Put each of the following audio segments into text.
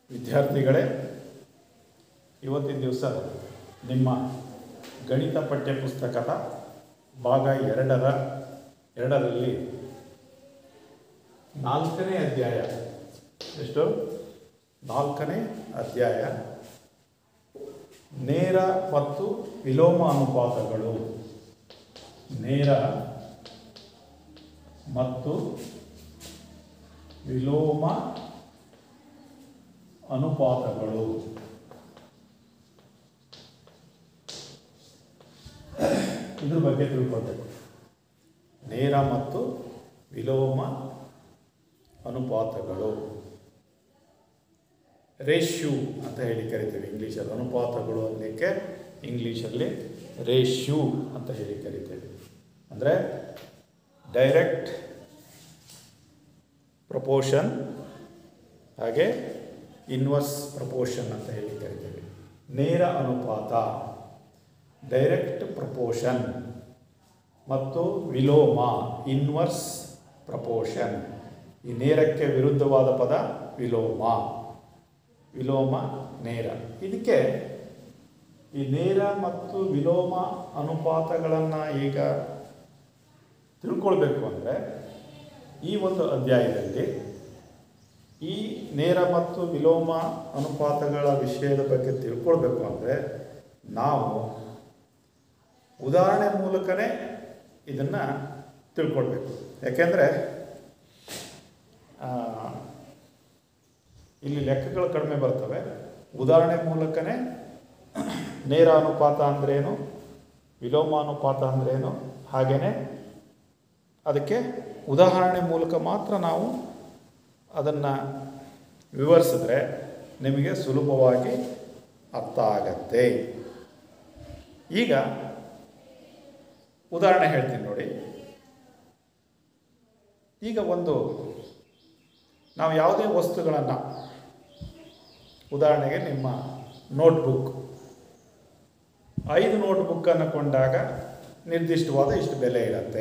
ವಿದ್ಯಾರ್ಥಿಗಳೇ ಇವತ್ತಿನ ದಿವಸ ನಿಮ್ಮ ಗಣಿತ ಪಠ್ಯಪುಸ್ತಕದ ಭಾಗ ಎರಡರ ಎರಡರಲ್ಲಿ ನಾಲ್ಕನೇ ಅಧ್ಯಾಯ ಎಷ್ಟು ನಾಲ್ಕನೇ ಅಧ್ಯಾಯ ನೇರ ಮತ್ತು ವಿಲೋಮ ಅನುಪಾತಗಳು ನೇರ ಮತ್ತು ವಿಲೋಮ ಅನುಪಾತಗಳು ಇದ್ರ ಬಗ್ಗೆ ತಿಳ್ಕೊಳ್ಬೇಕು ನೇರ ಮತ್ತು ವಿಲೋಮ ಅನುಪಾತಗಳು ರೇಷ್ಯೂ ಅಂತ ಹೇಳಿ ಕರಿತೀವಿ ಇಂಗ್ಲೀಷಲ್ಲಿ ಅನುಪಾತಗಳು ಅನ್ನಲಿಕ್ಕೆ ಇಂಗ್ಲೀಷಲ್ಲಿ ರೇಷ್ಯೂ ಅಂತ ಹೇಳಿ ಕರಿತೇವೆ ಅಂದರೆ ಡೈರೆಕ್ಟ್ ಪ್ರಪೋಷನ್ ಹಾಗೆ ಇನ್ವರ್ಸ್ ಪ್ರಪೋಷನ್ ಅಂತ ಹೇಳಿ ಕರಿತೇವೆ ನೇರ ಅನುಪಾತ ಡೈರೆಕ್ಟ್ ಪ್ರಪೋಷನ್ ಮತ್ತು ವಿಲೋಮ ಇನ್ವರ್ಸ್ ಪ್ರಪೋಷನ್ ಈ ನೇರಕ್ಕೆ ವಿರುದ್ಧವಾದ ಪದ ವಿಲೋಮ ವಿಲೋಮ ನೇರ ಇದಕ್ಕೆ ಈ ನೇರ ಮತ್ತು ವಿಲೋಮ ಅನುಪಾತಗಳನ್ನು ಈಗ ತಿಳ್ಕೊಳ್ಬೇಕು ಅಂದರೆ ಈ ಒಂದು ಅಧ್ಯಾಯದಲ್ಲಿ ಈ ನೇರ ಮತ್ತು ವಿಲೋಮ ಅನುಪಾತಗಳ ವಿಷಯದ ಬಗ್ಗೆ ತಿಳ್ಕೊಳ್ಬೇಕು ಅಂದರೆ ನಾವು ಉದಾಹರಣೆ ಮೂಲಕನೇ ಇದನ್ನು ತಿಳ್ಕೊಳ್ಬೇಕು ಯಾಕೆಂದರೆ ಇಲ್ಲಿ ಲೆಕ್ಕಗಳು ಕಡಿಮೆ ಬರ್ತವೆ ಉದಾಹರಣೆ ಮೂಲಕನೇ ನೇರ ಅನುಪಾತ ಅಂದ್ರೇನು ವಿಲೋಮ ಅನುಪಾತ ಅಂದ್ರೇನು ಹಾಗೆಯೇ ಅದಕ್ಕೆ ಉದಾಹರಣೆ ಮೂಲಕ ಮಾತ್ರ ನಾವು ಅದನ್ನು ವಿವರಿಸಿದ್ರೆ ನಿಮಗೆ ಸುಲಭವಾಗಿ ಅರ್ಥ ಆಗತ್ತೆ ಈಗ ಉದಾಹರಣೆ ಹೇಳ್ತೀನಿ ನೋಡಿ ಈಗ ಒಂದು ನಾವು ಯಾವುದೇ ವಸ್ತುಗಳನ್ನು ಉದಾಹರಣೆಗೆ ನಿಮ್ಮ ನೋಟ್ಬುಕ್ ಐದು ನೋಟ್ಬುಕ್ಕನ್ನು ಕೊಂಡಾಗ ನಿರ್ದಿಷ್ಟವಾದ ಇಷ್ಟು ಬೆಲೆ ಇರುತ್ತೆ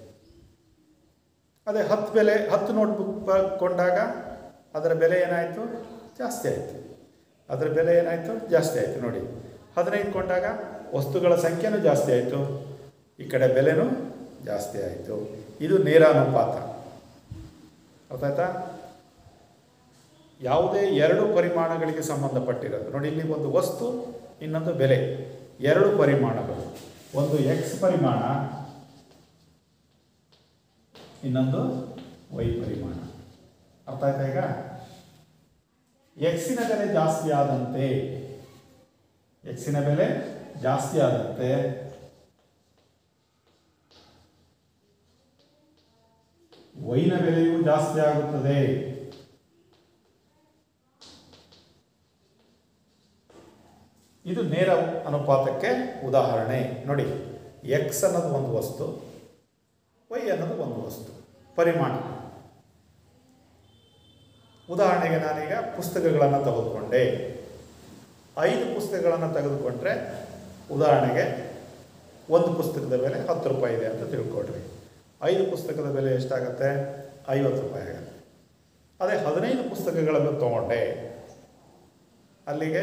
ಅದೇ ಹತ್ತು ಬೆಲೆ ಹತ್ತು ನೋಟ್ಬುಕ್ ಕೊಂಡಾಗ ಅದರ ಬೆಲೆ ಏನಾಯಿತು ಜಾಸ್ತಿ ಆಯಿತು ಅದರ ಬೆಲೆ ಏನಾಯಿತು ಜಾಸ್ತಿ ಆಯಿತು ನೋಡಿ ಹದಿನೈದು ಕೊಂಡಾಗ ವಸ್ತುಗಳ ಸಂಖ್ಯೆನೂ ಜಾಸ್ತಿ ಆಯಿತು ಈ ಕಡೆ ಬೆಲೆನೂ ಜಾಸ್ತಿ ಆಯಿತು ಇದು ನೇರ ಅನುಪಾತ ಅರ್ಥ ಆಯ್ತಾ ಯಾವುದೇ ಎರಡು ಪರಿಮಾಣಗಳಿಗೆ ಸಂಬಂಧಪಟ್ಟಿರೋದು ನೋಡಿ ಇಲ್ಲಿ ಒಂದು ವಸ್ತು ಇನ್ನೊಂದು ಬೆಲೆ ಎರಡು ಪರಿಮಾಣಗಳು ಒಂದು ಎಕ್ಸ್ ಪರಿಮಾಣ ಇನ್ನೊಂದು ವೈ ಪರಿಮಾಣ ಅರ್ಥ ಆಯ್ತಾ ಈಗ ಎಕ್ಸಿನ ಬೆಲೆ ಜಾಸ್ತಿ ಆದಂತೆ ಎಕ್ಸಿನ ಬೆಲೆ ಜಾಸ್ತಿ ಆದಂತೆ ವೈನ ಬೆಲೆಯೂ ಜಾಸ್ತಿ ಆಗುತ್ತದೆ ಇದು ನೇರ ಅನುಪಾತಕ್ಕೆ ಉದಾಹರಣೆ ನೋಡಿ ಎಕ್ಸ್ ಅನ್ನೋದು ಒಂದು ವಸ್ತು ವೈ ಅನ್ನೋದು ಒಂದು ವಸ್ತು ಪರಿಮಾಣ ಉದಾಹರಣೆಗೆ ನಾನೀಗ ಪುಸ್ತಕಗಳನ್ನು ತೆಗೆದುಕೊಂಡೆ ಐದು ಪುಸ್ತಕಗಳನ್ನು ತೆಗೆದುಕೊಂಡ್ರೆ ಉದಾಹರಣೆಗೆ ಒಂದು ಪುಸ್ತಕದ ಬೆಲೆ ಹತ್ತು ರೂಪಾಯಿ ಇದೆ ಅಂತ ತಿಳ್ಕೊಳ್ರಿ ಐದು ಪುಸ್ತಕದ ಬೆಲೆ ಎಷ್ಟಾಗುತ್ತೆ ಐವತ್ತು ರೂಪಾಯಿ ಆಗುತ್ತೆ ಅದೇ ಹದಿನೈದು ಪುಸ್ತಕಗಳನ್ನು ತಗೊಂಡೆ ಅಲ್ಲಿಗೆ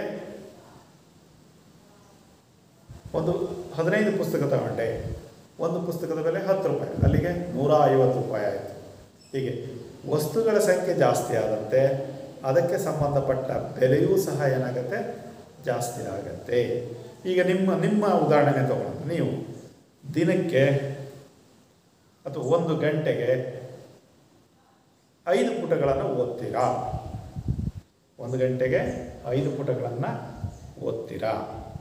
ಒಂದು ಹದಿನೈದು ಪುಸ್ತಕ ತಗೊಂಡೆ ಒಂದು ಪುಸ್ತಕದ ಬೆಲೆ ಹತ್ತು ರೂಪಾಯಿ ಅಲ್ಲಿಗೆ ನೂರ ಐವತ್ತು ರೂಪಾಯಿ ಆಯಿತು ಹೀಗೆ ವಸ್ತುಗಳ ಸಂಖ್ಯೆ ಜಾಸ್ತಿ ಆದಂತೆ ಅದಕ್ಕೆ ಸಂಬಂಧಪಟ್ಟ ಬೆಲೆಯೂ ಸಹ ಏನಾಗುತ್ತೆ ಜಾಸ್ತಿ ಆಗುತ್ತೆ ಈಗ ನಿಮ್ಮ ನಿಮ್ಮ ಉದಾಹರಣೆ ತಗೊಳ್ಳೋಣ ನೀವು ದಿನಕ್ಕೆ ಅಥವಾ ಒಂದು ಗಂಟೆಗೆ ಐದು ಪುಟಗಳನ್ನು ಓದ್ತೀರಾ ಒಂದು ಗಂಟೆಗೆ ಐದು ಪುಟಗಳನ್ನು ಓದ್ತೀರಾ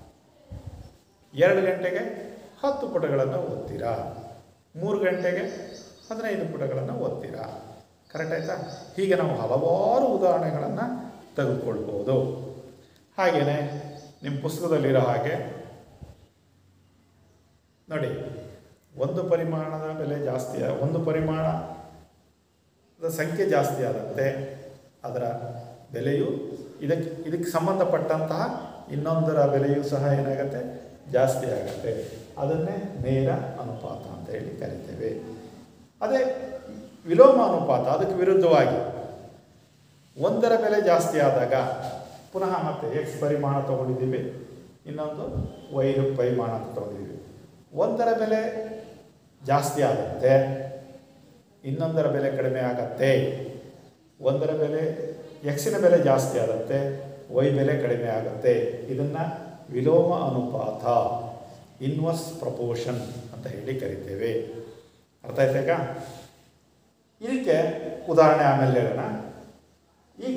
ಎರಡು ಗಂಟೆಗೆ ಹತ್ತು ಪುಟಗಳನ್ನು ಓದ್ತೀರಾ ಮೂರು ಗಂಟೆಗೆ ಹದಿನೈದು ಪುಟಗಳನ್ನು ಓದ್ತೀರಾ ಕರೆಕ್ಟ್ ಆಯ್ತಾ ಹೀಗೆ ನಾವು ಹಲವಾರು ಉದಾಹರಣೆಗಳನ್ನು ತೆಗೆದುಕೊಳ್ಬೋದು ಹಾಗೆಯೇ ನಿಮ್ಮ ಪುಸ್ತಕದಲ್ಲಿರೋ ಹಾಗೆ ನೋಡಿ ಒಂದು ಪರಿಮಾಣದ ಬೆಲೆ ಜಾಸ್ತಿ ಒಂದು ಪರಿಮಾಣದ ಸಂಖ್ಯೆ ಜಾಸ್ತಿ ಆದಂತೆ ಅದರ ಬೆಲೆಯು ಇದಕ್ಕೆ ಇದಕ್ಕೆ ಸಂಬಂಧಪಟ್ಟಂತಹ ಇನ್ನೊಂದರ ಬೆಲೆಯೂ ಸಹ ಏನಾಗುತ್ತೆ ಜಾಸ್ತಿ ಆಗುತ್ತೆ ಅದನ್ನೇ ನೇರ ಅನುಪಾತ ಅಂತ ಹೇಳಿ ಕರಿತೇವೆ ಅದೇ ವಿಲೋಮ ಅನುಪಾತ ಅದಕ್ಕೆ ವಿರುದ್ಧವಾಗಿ ಒಂದರ ಬೆಲೆ ಜಾಸ್ತಿ ಆದಾಗ ಪುನಃ ಮತ್ತೆ ಎಕ್ಸ್ ಪರಿಮಾಣ ತಗೊಂಡಿದ್ದೀವಿ ಇನ್ನೊಂದು ವೈ ಪರಿಮಾಣ ಅಂತ ತಗೊಂಡಿದ್ದೀವಿ ಒಂದರ ಬೆಲೆ ಜಾಸ್ತಿ ಆದಂತೆ ಇನ್ನೊಂದರ ಬೆಲೆ ಕಡಿಮೆ ಆಗತ್ತೆ ಒಂದರ ಬೆಲೆ ಎಕ್ಸಿನ ಬೆಲೆ ಜಾಸ್ತಿ ಆಗುತ್ತೆ ವೈ ಬೆಲೆ ಕಡಿಮೆ ಆಗುತ್ತೆ ಇದನ್ನು ವಿಲೋಮ ಅನುಪಾತ ಇನ್ವರ್ಸ್ ಪ್ರಪೋರ್ಷನ್ ಅಂತ ಹೇಳಿ ಕರಿತೇವೆ ಅರ್ಥ ಆಯ್ತಾ ಈಗ ಇದಕ್ಕೆ ಉದಾಹರಣೆ ಆಮೇಲೆ ಹೇಳೋಣ ಈಗ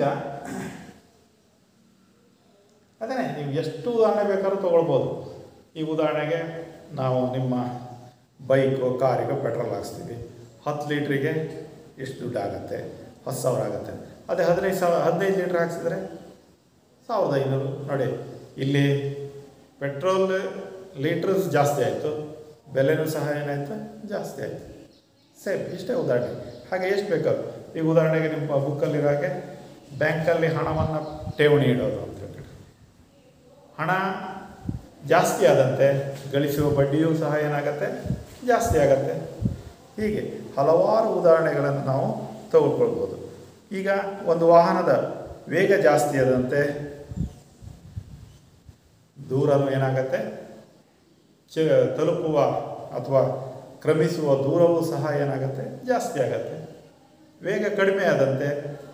ಅದೇ ನೀವು ಎಷ್ಟು ಉದಾಹರಣೆ ಬೇಕಾದ್ರೂ ತೊಗೊಳ್ಬೋದು ಈ ಉದಾಹರಣೆಗೆ ನಾವು ನಿಮ್ಮ ಬೈಕು ಕಾರಿಗೂ ಪೆಟ್ರೋಲ್ ಹಾಕ್ಸ್ತೀವಿ ಹತ್ತು ಲೀಟ್ರಿಗೆ ಎಷ್ಟು ದುಡ್ಡು ಆಗುತ್ತೆ ಹತ್ತು ಸಾವಿರ ಆಗುತ್ತೆ ಅದೇ ಹದಿನೈದು ಸಾವಿರ ಹದಿನೈದು ಲೀಟ್ರ್ ಹಾಕ್ಸಿದ್ರೆ ಸಾವಿರದ ಐನೂರು ನೋಡಿ ಇಲ್ಲಿ ಪೆಟ್ರೋಲ್ ಲೀಟ್ರಸ್ ಜಾಸ್ತಿ ಆಯಿತು ಬೆಲೆನೂ ಸಹ ಏನಾಯಿತು ಜಾಸ್ತಿ ಆಯಿತು ಸೇಮ್ ಇಷ್ಟೇ ಉದಾಹರಣೆ ಹಾಗೆ ಎಷ್ಟು ಬೇಕಾದ್ರು ಈಗ ಉದಾಹರಣೆಗೆ ನಿಮ್ಮ ಬುಕ್ಕಲ್ಲಿರೋ ಹಾಗೆ ಬ್ಯಾಂಕಲ್ಲಿ ಹಣವನ್ನು ಠೇವಣಿ ಇಡೋದು ಅಂತ ಹೇಳಿ ಹಣ ಜಾಸ್ತಿ ಆದಂತೆ ಗಳಿಸುವ ಬಡ್ಡಿಯೂ ಸಹ ಏನಾಗುತ್ತೆ ಜಾಸ್ತಿ ಆಗತ್ತೆ ಹೀಗೆ ಹಲವಾರು ಉದಾಹರಣೆಗಳನ್ನು ನಾವು ತೆಗೆದುಕೊಳ್ಬೋದು ಈಗ ಒಂದು ವಾಹನದ ವೇಗ ಜಾಸ್ತಿ ಆದಂತೆ ದೂರನೂ ಏನಾಗತ್ತೆ ಚ ತಲುಪುವ ಅಥವಾ ಕ್ರಮಿಸುವ ದೂರವೂ ಸಹ ಏನಾಗುತ್ತೆ ಜಾಸ್ತಿ ಆಗತ್ತೆ ವೇಗ ಕಡಿಮೆ ಆದಂತೆ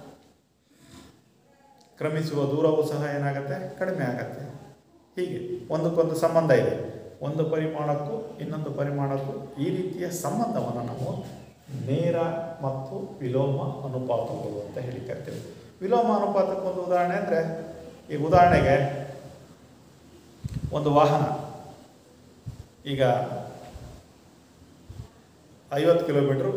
ಕ್ರಮಿಸುವ ದೂರವೂ ಸಹ ಏನಾಗುತ್ತೆ ಕಡಿಮೆ ಆಗತ್ತೆ ಹೀಗೆ ಒಂದಕ್ಕೊಂದು ಸಂಬಂಧ ಇದೆ ಒಂದು ಪರಿಮಾಣಕ್ಕೂ ಇನ್ನೊಂದು ಪರಿಮಾಣಕ್ಕೂ ಈ ರೀತಿಯ ಸಂಬಂಧವನ್ನು ನಾವು ನೇರ ಮತ್ತು ವಿಲೋಮ ಅನುಪಾತಗಳು ಅಂತ ಹೇಳಿ ಕರಿತೀವಿ ವಿಲೋಮ ಅನುಪಾತಕ್ಕೊಂದು ಉದಾಹರಣೆ ಅಂದರೆ ಈ ಉದಾಹರಣೆಗೆ ಒಂದು ವಾಹನ ಈಗ ಐವತ್ತು ಕಿಲೋಮೀಟ್ರು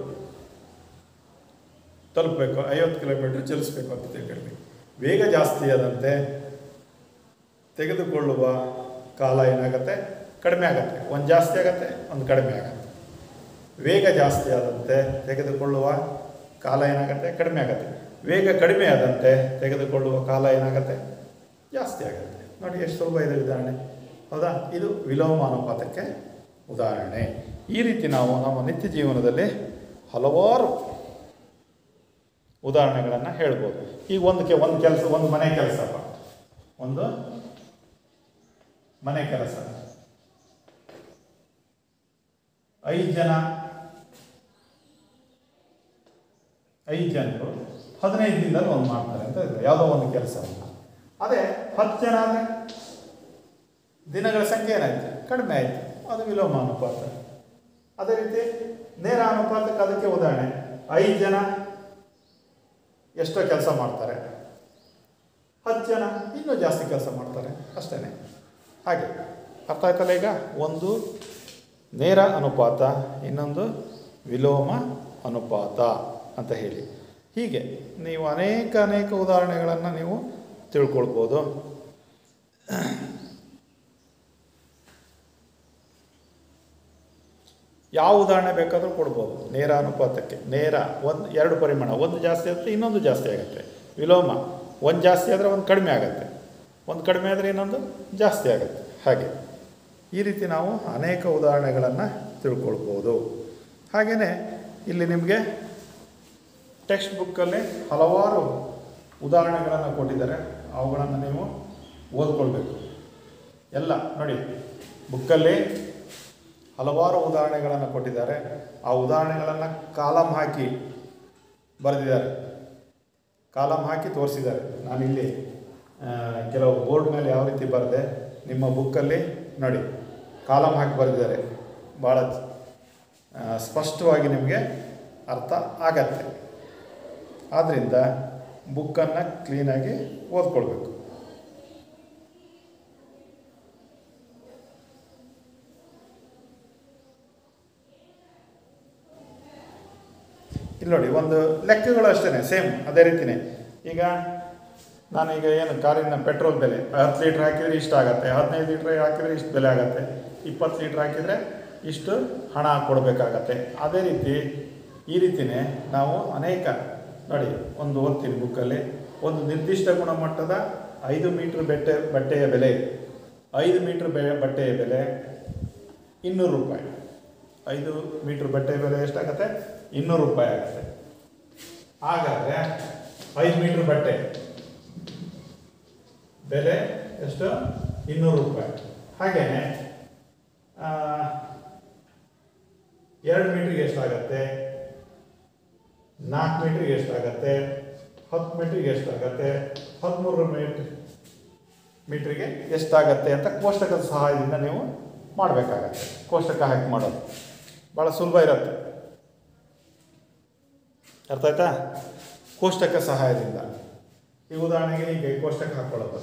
ತಲುಪಬೇಕು ಐವತ್ತು ಕಿಲೋಮೀಟ್ರ್ ಚಲಿಸ್ಬೇಕು ಅಂತ ತಿಳ್ಕೊಳ್ಳಿ ವೇಗ ಜಾಸ್ತಿ ಆದಂತೆ ತೆಗೆದುಕೊಳ್ಳುವ ಕಾಲ ಏನಾಗುತ್ತೆ ಕಡಿಮೆ ಆಗುತ್ತೆ ಒಂದು ಜಾಸ್ತಿ ಆಗುತ್ತೆ ಒಂದು ಕಡಿಮೆ ಆಗುತ್ತೆ ವೇಗ ಜಾಸ್ತಿ ಆದಂತೆ ತೆಗೆದುಕೊಳ್ಳುವ ಕಾಲ ಏನಾಗುತ್ತೆ ಕಡಿಮೆ ಆಗುತ್ತೆ ವೇಗ ಕಡಿಮೆ ಆದಂತೆ ತೆಗೆದುಕೊಳ್ಳುವ ಕಾಲ ಏನಾಗುತ್ತೆ ಜಾಸ್ತಿ ಆಗುತ್ತೆ ನೋಡಿ ಎಷ್ಟು ಸುಲಭ ಇದೆ ಉದಾಹರಣೆ ಹೌದಾ ಇದು ವಿಲೋಮ ಅನುಪಾತಕ್ಕೆ ಉದಾಹರಣೆ ಈ ರೀತಿ ನಾವು ನಮ್ಮ ನಿತ್ಯ ಜೀವನದಲ್ಲಿ ಹಲವಾರು ಉದಾಹರಣೆಗಳನ್ನು ಹೇಳ್ಬೋದು ಈಗ ಒಂದು ಕೆ ಒಂದು ಕೆಲಸ ಒಂದು ಮನೆ ಕೆಲಸಪ್ಪ ಒಂದು ಮನೆ ಕೆಲಸ ಐದು ಜನ ಐದು ಜನರು ಹದಿನೈದು ದಿನದಲ್ಲಿ ಒಂದು ಮಾಡ್ತಾರೆ ಅಂತ ಇದೆ ಯಾವುದೋ ಒಂದು ಕೆಲಸ ಅದೇ ಹತ್ತು ಜನ ಅಂದರೆ ದಿನಗಳ ಸಂಖ್ಯೆ ಏನಾಯ್ತು ಕಡಿಮೆ ಆಯಿತು ಅದು ವಿಲೋಮ ಅನುಪಾತ ಅದೇ ರೀತಿ ನೇರ ಅನುಪಾತಕ್ಕೆ ಅದಕ್ಕೆ ಉದಾಹರಣೆ ಐದು ಜನ ಎಷ್ಟೋ ಕೆಲಸ ಮಾಡ್ತಾರೆ ಹತ್ತು ಜನ ಇನ್ನೂ ಜಾಸ್ತಿ ಕೆಲಸ ಮಾಡ್ತಾರೆ ಅಷ್ಟೇ ಹಾಗೆ ಅರ್ಥ ಆಯ್ತಲ್ಲ ಈಗ ಒಂದು ನೇರ ಅನುಪಾತ ಇನ್ನೊಂದು ವಿಲೋಮ ಅನುಪಾತ ಅಂತ ಹೇಳಿ ಹೀಗೆ ನೀವು ಅನೇಕ ಅನೇಕ ಉದಾಹರಣೆಗಳನ್ನು ನೀವು ತಿಳ್ಕೊಳ್ಬೋದು ಯಾವ ಉದಾಹರಣೆ ಬೇಕಾದರೂ ಕೊಡ್ಬೋದು ನೇರ ಅನುಪಾತಕ್ಕೆ ನೇರ ಒಂದು ಎರಡು ಪರಿಮಾಣ ಒಂದು ಜಾಸ್ತಿ ಆಗುತ್ತೆ ಇನ್ನೊಂದು ಜಾಸ್ತಿ ಆಗುತ್ತೆ ವಿಲೋಮ ಒಂದು ಜಾಸ್ತಿ ಆದರೆ ಒಂದು ಕಡಿಮೆ ಆಗುತ್ತೆ ಒಂದು ಕಡಿಮೆ ಆದರೆ ಇನ್ನೊಂದು ಜಾಸ್ತಿ ಆಗುತ್ತೆ ಹಾಗೆ ಈ ರೀತಿ ನಾವು ಅನೇಕ ಉದಾಹರಣೆಗಳನ್ನು ತಿಳ್ಕೊಳ್ಬೋದು ಹಾಗೆಯೇ ಇಲ್ಲಿ ನಿಮಗೆ ಟೆಕ್ಸ್ಟ್ ಬುಕ್ಕಲ್ಲಿ ಹಲವಾರು ಉದಾಹರಣೆಗಳನ್ನು ಕೊಟ್ಟಿದ್ದಾರೆ ಅವುಗಳನ್ನು ನೀವು ಓದ್ಕೊಳ್ಬೇಕು ಎಲ್ಲ ನೋಡಿ ಬುಕ್ಕಲ್ಲಿ ಹಲವಾರು ಉದಾಹರಣೆಗಳನ್ನು ಕೊಟ್ಟಿದ್ದಾರೆ ಆ ಉದಾಹರಣೆಗಳನ್ನು ಕಾಲಮ್ ಹಾಕಿ ಬರೆದಿದ್ದಾರೆ ಕಾಲಮ್ ಹಾಕಿ ತೋರಿಸಿದ್ದಾರೆ ನಾನಿಲ್ಲಿ ಆ, ಕೆಲವು ಬೋರ್ಡ್ ಮೇಲೆ ಯಾವ ರೀತಿ ಬರೆದೆ ನಿಮ್ಮ ಬುಕ್ಕಲ್ಲಿ ನೋಡಿ ಕಾಲಮ್ ಹಾಕಿ ಬರೆದಿದ್ದಾರೆ ಭಾಳ ಆ, ಸ್ಪಷ್ಟವಾಗಿ ನಿಮಗೆ ಅರ್ಥ ಆಗತ್ತೆ ಆದ್ದರಿಂದ ಬುಕ್ಕನ್ನು ಕ್ಲೀನಾಗಿ ಓದ್ಕೊಳ್ಬೇಕು ಇಲ್ಲಿ ನೋಡಿ ಒಂದು ಲೆಕ್ಕಗಳು ಅಷ್ಟೇ ಸೇಮ್ ಅದೇ ರೀತಿನೇ ಈಗ ನಾನೀಗ ಏನು ಕಾರಿನ ಪೆಟ್ರೋಲ್ ಬೆಲೆ ಹತ್ತು ಲೀಟ್ರ್ ಹಾಕಿದರೆ ಇಷ್ಟು ಆಗುತ್ತೆ ಹದಿನೈದು ಲೀಟ್ರ್ ಹಾಕಿದರೆ ಇಷ್ಟು ಬೆಲೆ ಆಗುತ್ತೆ ಇಪ್ಪತ್ತು ಲೀಟ್ರ್ ಹಾಕಿದರೆ ಇಷ್ಟು ಹಣ ಕೊಡಬೇಕಾಗತ್ತೆ ಅದೇ ರೀತಿ ಈ ರೀತಿಯೇ ನಾವು ಅನೇಕ ನೋಡಿ ಒಂದು ಓದ್ತೀನಿ ಬುಕ್ಕಲ್ಲಿ ಒಂದು ನಿರ್ದಿಷ್ಟ ಗುಣಮಟ್ಟದ ಐದು ಮೀಟ್ರ್ ಬೆಟ್ಟೆ ಬಟ್ಟೆಯ ಬೆಲೆ ಐದು ಮೀಟ್ರ್ ಬೆ ಬಟ್ಟೆಯ ಬೆಲೆ ಇನ್ನೂರು ರೂಪಾಯಿ ಐದು ಮೀಟ್ರ್ ಬಟ್ಟೆಯ ಬೆಲೆ ಎಷ್ಟಾಗತ್ತೆ ಇನ್ನೂರು ರೂಪಾಯಿ ಆಗುತ್ತೆ ಹಾಗಾದರೆ ಐದು ಮೀಟರ್ ಬಟ್ಟೆ ಬೆಲೆ ಎಷ್ಟು ಇನ್ನೂರು ರೂಪಾಯಿ ಹಾಗೇನೆ ಆ, ಎರಡು ಮೀಟ್ರಿಗೆ ಎಷ್ಟಾಗತ್ತೆ ನಾಲ್ಕು ಮೀಟ್ರಿಗೆ ಎಷ್ಟಾಗತ್ತೆ ಹತ್ತು ಮೀಟ್ರಿಗೆ ಎಷ್ಟಾಗತ್ತೆ ಹದಿಮೂರು ಮೀಟ್ರ್ ಮೀಟ್ರಿಗೆ ಎಷ್ಟಾಗತ್ತೆ ಅಂತ ಕೋಷ್ಟಕದ ಸಹಾಯದಿಂದ ನೀವು ಮಾಡಬೇಕಾಗತ್ತೆ ಕೋಷ್ಟಕ ಹಾಕಿ ಮಾಡೋದು ಭಾಳ ಸುಲಭ ಇರುತ್ತೆ ಅರ್ಥ ಆಯ್ತಾ ಕೋಷ್ಟಕ ಸಹಾಯದಿಂದ ಈ ಉದಾಹರಣೆಗೆ ಹೀಗೆ ಕೋಷ್ಟಕ ಹಾಕೊಳ್ಳೋದು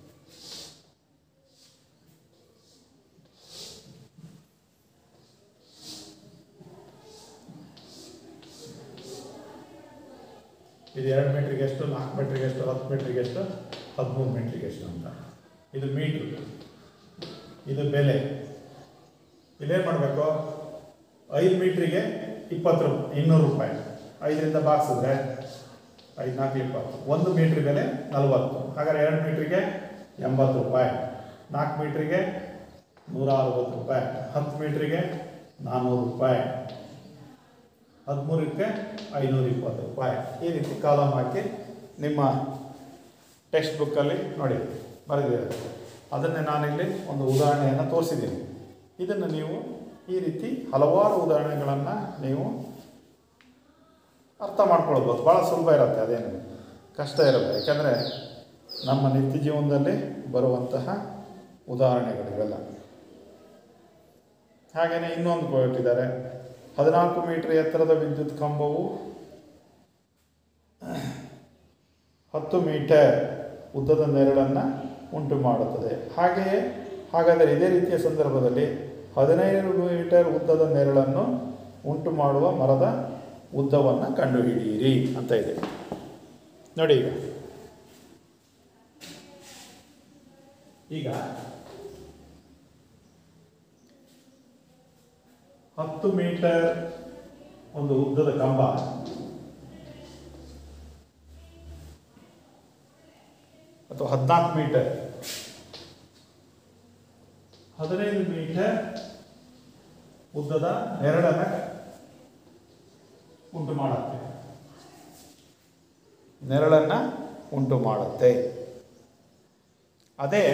ಇದು ಎರಡು ಮೀಟ್ರಿಗೆ ಎಷ್ಟು ನಾಲ್ಕು ಮೀಟ್ರಿಗೆ ಎಷ್ಟು ಹತ್ತು ಮೀಟ್ರಿಗೆ ಎಷ್ಟು ಹದಿಮೂರು ಮೀಟ್ರಿಗೆ ಎಷ್ಟು ಅಂತ ಇದು ಮೀಟ್ರ್ ಇದು ಬೆಲೆ ಇಲ್ಲೇನು ಮಾಡಬೇಕು ಐದು ಮೀಟ್ರಿಗೆ ಇಪ್ಪತ್ತು ರೂಪಾಯಿ ಇನ್ನೂರು ರೂಪಾಯಿ ಐದರಿಂದ ಬಾಗಿಸಿದ್ರೆ ಐದು ನಾಲ್ಕು ಇಪ್ಪತ್ತು ಒಂದು ಮೀಟ್ರ್ ಬೆಲೆ ನಲವತ್ತು ಹಾಗಾದ್ರೆ ಎರಡು ಮೀಟ್ರಿಗೆ ಎಂಬತ್ತು ರೂಪಾಯಿ ನಾಲ್ಕು ಮೀಟ್ರಿಗೆ ನೂರ ಅರವತ್ತು ರೂಪಾಯಿ ಹತ್ತು ಮೀಟ್ರಿಗೆ ನಾನ್ನೂರು ರೂಪಾಯಿ ಹದಿಮೂರಕ್ಕೆ ಐನೂರ ಇಪ್ಪತ್ತು ರೂಪಾಯಿ ಈ ರೀತಿ ಕಾಲಮ್ ಹಾಕಿ ನಿಮ್ಮ ಟೆಕ್ಸ್ಟ್ ಬುಕ್ಕಲ್ಲಿ ನೋಡಿ ಬರೆದಿದ್ದಾರೆ ಅದನ್ನೇ ನಾನಿಲ್ಲಿ ಒಂದು ಉದಾಹರಣೆಯನ್ನು ತೋರಿಸಿದ್ದೀನಿ ಇದನ್ನು ನೀವು ಈ ರೀತಿ ಹಲವಾರು ಉದಾಹರಣೆಗಳನ್ನು ನೀವು ಅರ್ಥ ಮಾಡ್ಕೊಳ್ಬೋದು ಭಾಳ ಸುಲಭ ಇರುತ್ತೆ ಅದೇನು ಕಷ್ಟ ಇರಲ್ಲ ಯಾಕಂದರೆ ನಮ್ಮ ನಿತ್ಯ ಜೀವನದಲ್ಲಿ ಬರುವಂತಹ ಉದಾಹರಣೆಗಳು ಇವೆಲ್ಲ ಹಾಗೆಯೇ ಇನ್ನೊಂದು ಕೊಟ್ಟಿದ್ದಾರೆ ಹದಿನಾಲ್ಕು ಮೀಟರ್ ಎತ್ತರದ ವಿದ್ಯುತ್ ಕಂಬವು ಹತ್ತು ಮೀಟರ್ ಉದ್ದದ ನೆರಳನ್ನು ಉಂಟು ಮಾಡುತ್ತದೆ ಹಾಗೆಯೇ ಹಾಗಾದರೆ ಇದೇ ರೀತಿಯ ಸಂದರ್ಭದಲ್ಲಿ ಹದಿನೈದು ಮೀಟರ್ ಉದ್ದದ ನೆರಳನ್ನು ಉಂಟು ಮಾಡುವ ಮರದ ಉದ್ದವನ್ನು ಕಂಡುಹಿಡಿಯಿರಿ ಅಂತ ಇದೆ ನೋಡಿ ಈಗ ಈಗ ಹತ್ತು ಮೀಟರ್ ಒಂದು ಉದ್ದದ ಕಂಬ ಅಥವಾ ಹದಿನಾಲ್ಕು ಮೀಟರ್ ಹದಿನೈದು ಮೀಟರ್ ಉದ್ದದ ನೆರಳನ್ನು ಉಂಟು ಮಾಡುತ್ತೆ ನೆರಳನ್ನು ಉಂಟು ಮಾಡುತ್ತೆ ಅದೇ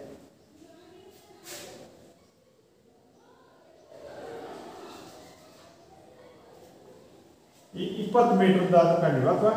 ಈ ಇಪ್ಪತ್ತು ಮೀಟರ್ದು ಅದು ಕಂಡಿವ ಅಥವಾ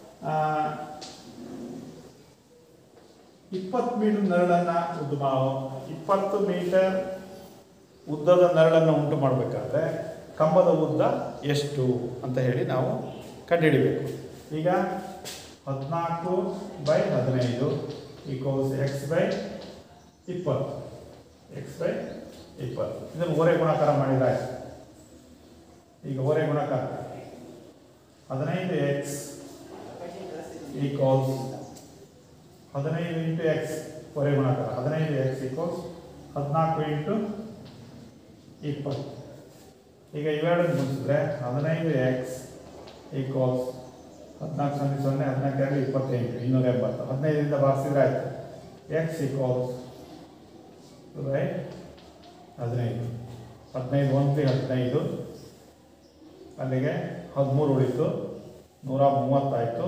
ಇಪ್ಪತ್ತು ಮೀಟರ್ ನೆರಳನ್ನು ಉದ್ದು ಮಾ ಇಪ್ಪತ್ತು ಮೀಟರ್ ಉದ್ದದ ನೆರಳನ್ನು ಉಂಟು ಮಾಡಬೇಕಾದ್ರೆ ಕಂಬದ ಉದ್ದ ಎಷ್ಟು ಅಂತ ಹೇಳಿ ನಾವು ಕಂಡುಹಿಡಿಬೇಕು ಈಗ ಹದಿನಾಲ್ಕು ಬೈ ಹದಿನೈದು ಈಕ್ವಲ್ಸ್ ಎಕ್ಸ್ ಬೈ ಇಪ್ಪತ್ತು ಎಕ್ಸ್ ಬೈ ಇಪ್ಪತ್ತು ಇದನ್ನು ಓರೆ ಗುಣಾಕಾರ ಮಾಡಿದ್ರೆ ಈಗ ಓರೆ ಗುಣಾಕಾರ ಹದಿನೈದು ಎಕ್ಸ್ ಈಕ್ವಲ್ಸ್ ಹದಿನೈದು ಇಂಟು ಎಕ್ಸ್ ಹೊರೆ ಗುಣಾಕಾರ ಹದಿನೈದು ಎಕ್ಸ್ ಈಕ್ವಲ್ಸ್ ಹದಿನಾಲ್ಕು ಇಂಟು ಇಪ್ಪತ್ತು ಈಗ ಇವೆರಡನ್ನು ಗುಣಿಸಿದ್ರೆ ಹದಿನೈದು ಎಕ್ಸ್ ಈಕ್ವಲ್ಸ್ ಹದಿನಾಲ್ಕು ಸೊನ್ನೆ ಸೊನ್ನೆ ಹದಿನಾಲ್ಕು ಎರಡು ಇಪ್ಪತ್ತೆಂಟು ಇನ್ನೂರ ಎಂಬತ್ತು ಹದಿನೈದರಿಂದ ಬಾರಿಸಿದ್ರೆ ಆಯಿತು ಎಕ್ಸ್ ಈಕ್ವಲ್ಸ್ ಬೈ ಹದಿನೈದು ಹದಿನೈದು ಒಂದು ಹದಿನೈದು ಅಲ್ಲಿಗೆ ಹದಿಮೂರು ಉಳಿತು ನೂರ ಮೂವತ್ತಾಯಿತು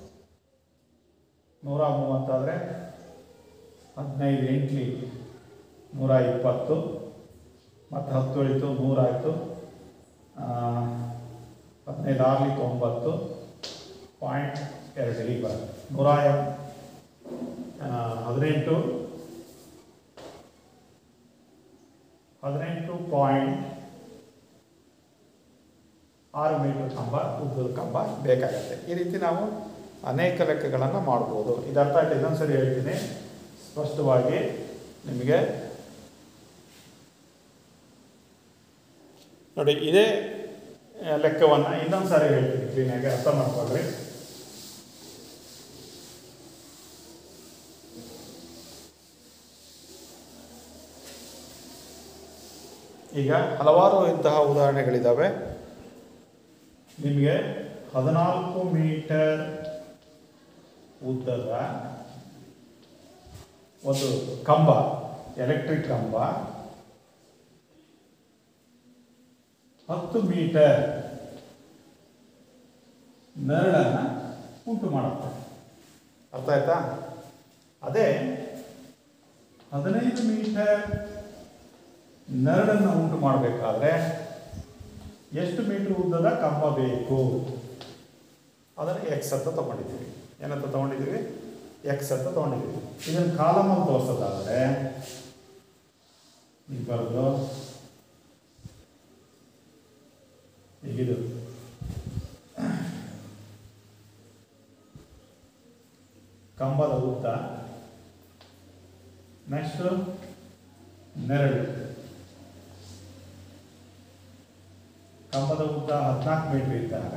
ನೂರ ಮೂವತ್ತಾದರೆ ಹದಿನೈದು ಎಂಟ್ಲಿ ನೂರ ಇಪ್ಪತ್ತು ಮತ್ತು ಹತ್ತು ಉಳಿತು ನೂರಾಯಿತು ಹದಿನೈದು ಆರ್ಲಿ ತೊಂಬತ್ತು ಪಾಯಿಂಟ್ ಎರಡು ಈಗ ನೂರ ಎಂ ಆ, ಹದಿನೆಂಟು ಹದಿನೆಂಟು ಪಾಯಿಂಟ್ ಆರು ಮೀಟರ್ ಕಂಬ ಉದ್ದದ ಕಂಬ ಬೇಕಾಗತ್ತೆ ಈ ರೀತಿ ನಾವು ಅನೇಕ ಲೆಕ್ಕಗಳನ್ನು ಮಾಡ್ಬೋದು ಇದು ಅರ್ಥ ಆಯ್ತು ಇನ್ನೊಂದು ಸರಿ ಹೇಳ್ತೀನಿ ಸ್ಪಷ್ಟವಾಗಿ ನಿಮಗೆ ನೋಡಿ ಇದೇ ಲೆಕ್ಕವನ್ನು ಇನ್ನೊಂದು ಸಾರಿ ಹೇಳ್ತೀನಿ ಕ್ಲೀನಾಗಿ ಅರ್ಥ ಮಾಡ್ಕೊಳ್ರಿ ಈಗ ಹಲವಾರು ಇಂತಹ ಉದಾಹರಣೆಗಳಿದ್ದಾವೆ ನಿಮಗೆ ಹದಿನಾಲ್ಕು ಮೀಟರ್ ಉದ್ದದ ಒಂದು ಕಂಬ ಎಲೆಕ್ಟ್ರಿಕ್ ಕಂಬ ಹತ್ತು ಮೀಟರ್ ನೆರಳನ್ನು ಉಂಟು ಮಾಡುತ್ತೆ ಅರ್ಥ ಆಯ್ತಾ ಅದೇ ಹದಿನೈದು ಮೀಟರ್ ನೆರಳನ್ನು ಉಂಟು ಮಾಡಬೇಕಾದ್ರೆ ಎಷ್ಟು ಮೀಟರ್ ಉದ್ದದ ಕಂಬ ಬೇಕು ಅದನ್ನು ಎಕ್ಸ್ ಅಂತ ತಗೊಂಡಿದ್ದೀವಿ ಏನಂತ ತಗೊಂಡಿದ್ದೀವಿ ಎಕ್ಸ್ ಅಂತ ತಗೊಂಡಿದ್ದೀವಿ ಇದನ್ನು ಕಾಲಮ್ ಅಂತ ತೋರಿಸೋದಾದರೆ ಈಗ ಬರೆದು ಈಗಿದು ಕಂಬದ ಉದ್ದ ನೆಕ್ಸ್ಟ್ ನೆರಳು ಕಂಬದ ಉದ್ದ ಹದಿನಾಲ್ಕು ಮೀಟರ್ ಇದ್ದಾಗ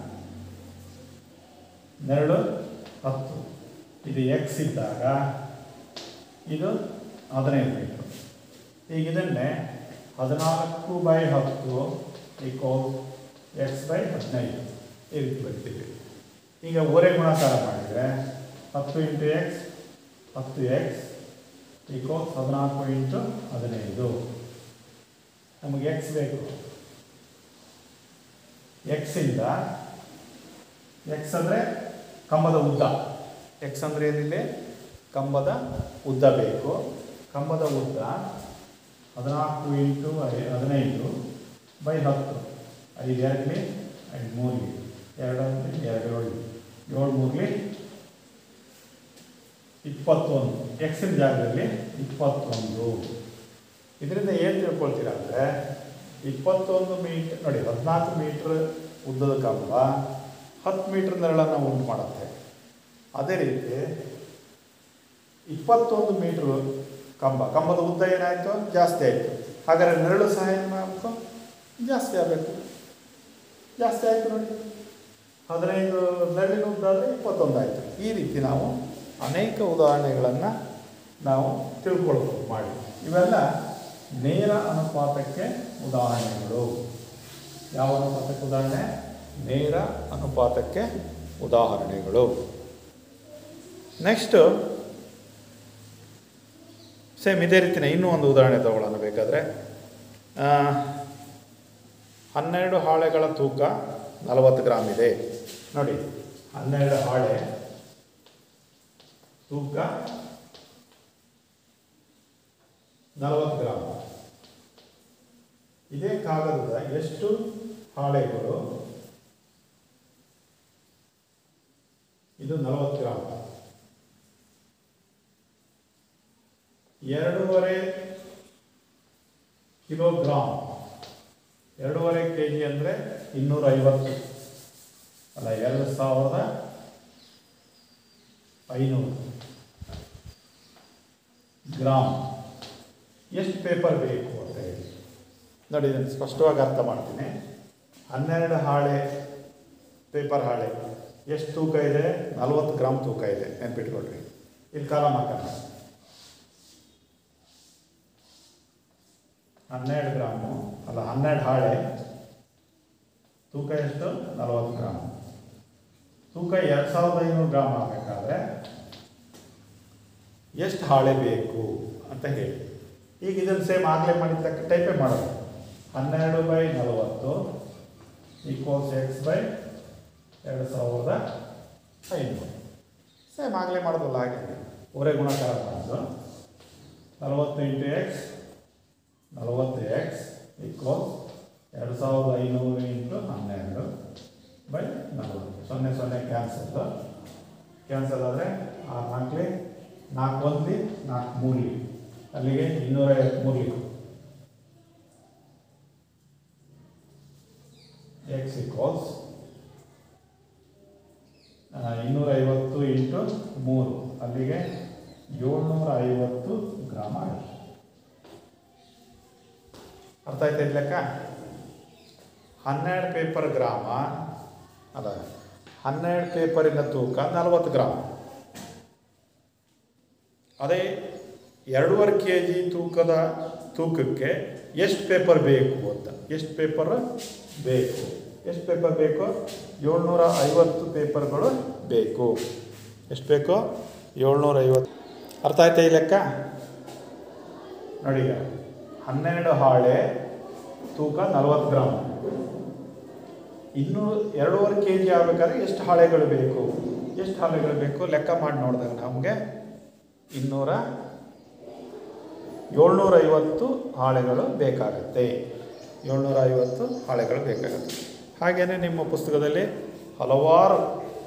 ನೆರಳು ಹತ್ತು ಇದು ಎಕ್ಸ್ ಇದ್ದಾಗ ಇದು ಹದಿನೈದು ಮೀಟರ್ ಈಗ ಇದನ್ನೇ ಹದಿನಾಲ್ಕು ಬೈ ಹತ್ತು ಈಕ್ವಲ್ ಎಕ್ಸ್ ಬೈ ಹದಿನೈದು ಈ ರೀತಿ ಬರ್ತೀವಿ ಈಗ ಓರೆ ಗುಣಾಕಾರ ಮಾಡಿದರೆ ಹತ್ತು ಇಂಟು ಎಕ್ಸ್ ಹತ್ತು ಎಕ್ಸ್ ಈಕ್ವಲ್ ಹದಿನಾಲ್ಕು ಇಂಟು ಹದಿನೈದು ನಮಗೆ ಎಕ್ಸ್ ಬೇಕು ಎಕ್ಸಿಂದ ಎಕ್ಸ್ ಅಂದರೆ ಕಂಬದ ಉದ್ದ ಎಕ್ಸ್ ಅಂದರೆ ಏನಿದೆ ಕಂಬದ ಉದ್ದ ಬೇಕು ಕಂಬದ ಉದ್ದ ಹದಿನಾಲ್ಕು ಇಂಟು ಐ ಹದಿನೈದು ಬೈ ಹತ್ತು ಐದು ಎರಡಲಿ ಐದು ಮೂರಲಿ ಎರಡು ಅಂದರೆ ಎರಡು ಏಳು ಏಳು ಮೂರಲಿ ಇಪ್ಪತ್ತೊಂದು ಎಕ್ಸಿನ ಜಾಗದಲ್ಲಿ ಇಪ್ಪತ್ತೊಂದು ಇದರಿಂದ ಏನು ತಿಳ್ಕೊಳ್ತೀರಾ ಅಂದರೆ ಇಪ್ಪತ್ತೊಂದು ಮೀಟರ್ ನೋಡಿ ಹದಿನಾಲ್ಕು ಮೀಟ್ರ್ ಉದ್ದದ ಕಂಬ ಹತ್ತು ಮೀಟ್ರ್ ನೆರಳನ್ನು ಉಂಟು ಮಾಡುತ್ತೆ ಅದೇ ರೀತಿ ಇಪ್ಪತ್ತೊಂದು ಮೀಟ್ರ್ ಕಂಬ ಕಂಬದ ಉದ್ದ ಏನಾಯಿತು ಜಾಸ್ತಿ ಆಯಿತು ಹಾಗಾದರೆ ನೆರಳು ಸಹ ಏನು ಮಾಡಬೇಕು ಜಾಸ್ತಿ ಆಗಬೇಕು ಜಾಸ್ತಿ ಆಯಿತು ನೋಡಿ ಹದಿನೈದು ನೆರಳಿನ ಉದ್ದ ಆದರೆ ಇಪ್ಪತ್ತೊಂದು ಆಯಿತು ಈ ರೀತಿ ನಾವು ಅನೇಕ ಉದಾಹರಣೆಗಳನ್ನು ನಾವು ತಿಳ್ಕೊಳ್ಬೋದು ಮಾಡಿ ಇವೆಲ್ಲ ನೇರ ಅನುಪಾತಕ್ಕೆ ಉದಾಹರಣೆಗಳು ಯಾವ ಅನುಪಾತಕ್ಕೆ ಉದಾಹರಣೆ ನೇರ ಅನುಪಾತಕ್ಕೆ ಉದಾಹರಣೆಗಳು ನೆಕ್ಸ್ಟು ಸೇಮ್ ಇದೇ ರೀತಿಯ ಇನ್ನೂ ಒಂದು ಉದಾಹರಣೆ ತಗೊಳ್ಳೋಣ ಬೇಕಾದರೆ ಆ, ಹನ್ನೆರಡು ಹಾಳೆಗಳ ತೂಕ ನಲವತ್ತು ಗ್ರಾಮ್ ಇದೆ ನೋಡಿ ಹನ್ನೆರಡು ಹಾಳೆ ತೂಕ ನಲವತ್ತು ಗ್ರಾಮ್ ಇದೇ ಕಾಗದದ ಎಷ್ಟು ಹಾಳೆಗಳು ಇದು ನಲವತ್ತು ಗ್ರಾಮ್ ಎರಡೂವರೆ ಕಿಲೋಗ್ರಾಮ್ ಎರಡೂವರೆ ಕೆ ಜಿ ಅಂದರೆ ಇನ್ನೂರ ಐವತ್ತು ಅಲ್ಲ ಎರಡು ಸಾವಿರದ ಐನೂರು ಗ್ರಾಮ್ ಎಷ್ಟು ಪೇಪರ್ ಬೇಕು ಅಂತ ಹೇಳಿ ನೋಡಿ ಇದನ್ನು ಸ್ಪಷ್ಟವಾಗಿ ಅರ್ಥ ಮಾಡ್ತೀನಿ ಹನ್ನೆರಡು ಹಾಳೆ ಪೇಪರ್ ಹಾಳೆ ಎಷ್ಟು ತೂಕ ಇದೆ ನಲವತ್ತು ಗ್ರಾಮ್ ತೂಕ ಇದೆ ನೆನ್ಪಿಟ್ಕೊಳ್ರಿ ಇಲ್ಲಿ ಕಾಲಮ್ ಹಾಕೋಣ ಹನ್ನೆರಡು ಗ್ರಾಮು ಅಲ್ಲ ಹನ್ನೆರಡು ಹಾಳೆ ತೂಕ ಎಷ್ಟು ನಲವತ್ತು ಗ್ರಾಮ್ ತೂಕ ಎರಡು ಸಾವಿರದ ಐನೂರು ಗ್ರಾಮ್ ಆಗಬೇಕಾದ್ರೆ ಎಷ್ಟು ಹಾಳೆ ಬೇಕು ಅಂತ ಹೇಳಿ ಈಗ ಇದನ್ನು ಸೇಮ್ ಆಗಲೇ ಮಾಡಿದ್ದಕ್ಕೆ ಟೈಪೇ ಮಾಡೋದು ಹನ್ನೆರಡು ಬೈ ನಲವತ್ತು ಈಕ್ವಲ್ಸ್ ಎಕ್ಸ್ ಬೈ ಎರಡು ಸಾವಿರದ ಐನೂರು ಸೇಮ್ ಆಗಲೇ ಮಾಡೋದಲ್ಲ ಹಾಗೆ ಒರೆ ಗುಣಾಕಾರ ಮಾಡೋದು ನಲವತ್ತು ಇಂಟು ಎಕ್ಸ್ ನಲವತ್ತು ಎಕ್ಸ್ ಈಕ್ವಲ್ಸ್ ಎರಡು ಸಾವಿರದ ಐನೂರು ಇಂಟು ಹನ್ನೆರಡು ಬೈ ನಲವತ್ತು ಸೊನ್ನೆ ಸೊನ್ನೆ ಕ್ಯಾನ್ಸಲ್ ಕ್ಯಾನ್ಸಲ್ ಆದರೆ ಆರು ನಾಲ್ಕಲಿ ನಾಲ್ಕು ಒಂದ್ಲಿ ನಾಲ್ಕು ಮೂರ್ಲಿ ಅಲ್ಲಿಗೆ ಇನ್ನೂರ ಮೂರ್ಲಿ ಎಕ್ಸ್ ಈಕ್ವಲ್ಸ್ ಇನ್ನೂರ ಐವತ್ತು ಇಂಟು ಮೂರು ಅಲ್ಲಿಗೆ ಏಳ್ನೂರ ಐವತ್ತು ಗ್ರಾಮ ಆಗುತ್ತೆ ಅರ್ಥ ಆಯ್ತಾ ಇದು ಲೆಕ್ಕ ಹನ್ನೆರಡು ಪೇಪರ್ ಗ್ರಾಮ ಅಲ್ಲ ಹನ್ನೆರಡು ಪೇಪರಿನ ತೂಕ ನಲವತ್ತು ಗ್ರಾಮ್ ಅದೇ ಎರಡೂವರೆ ಕೆ ಜಿ ತೂಕದ ತೂಕಕ್ಕೆ ಎಷ್ಟು ಪೇಪರ್ ಬೇಕು ಅಂತ ಎಷ್ಟು ಪೇಪರ್ ಬೇಕು ಎಷ್ಟು ಪೇಪರ್ ಬೇಕು ಏಳ್ನೂರ ಐವತ್ತು ಪೇಪರ್ಗಳು ಬೇಕು ಎಷ್ಟು ಬೇಕು ಏಳ್ನೂರ ಐವತ್ತು ಅರ್ಥ ಆಯ್ತಾ ಈ ಲೆಕ್ಕ ನೋಡಿ ಈಗ ಹನ್ನೆರಡು ಹಾಳೆ ತೂಕ ನಲವತ್ತು ಗ್ರಾಮ್ ಇನ್ನೂ ಎರಡೂವರೆ ಕೆ ಜಿ ಆಗಬೇಕಾದ್ರೆ ಎಷ್ಟು ಹಾಳೆಗಳು ಬೇಕು ಎಷ್ಟು ಹಾಳೆಗಳು ಬೇಕು ಲೆಕ್ಕ ಮಾಡಿ ನೋಡಿದಾಗ ನಮಗೆ ಇನ್ನೂರ ಏಳ್ನೂರ ಐವತ್ತು ಹಾಳೆಗಳು ಬೇಕಾಗತ್ತೆ ಏಳ್ನೂರ ಐವತ್ತು ಹಾಳೆಗಳು ಬೇಕಾಗುತ್ತೆ ಹಾಗೆಯೇ ನಿಮ್ಮ ಪುಸ್ತಕದಲ್ಲಿ ಹಲವಾರು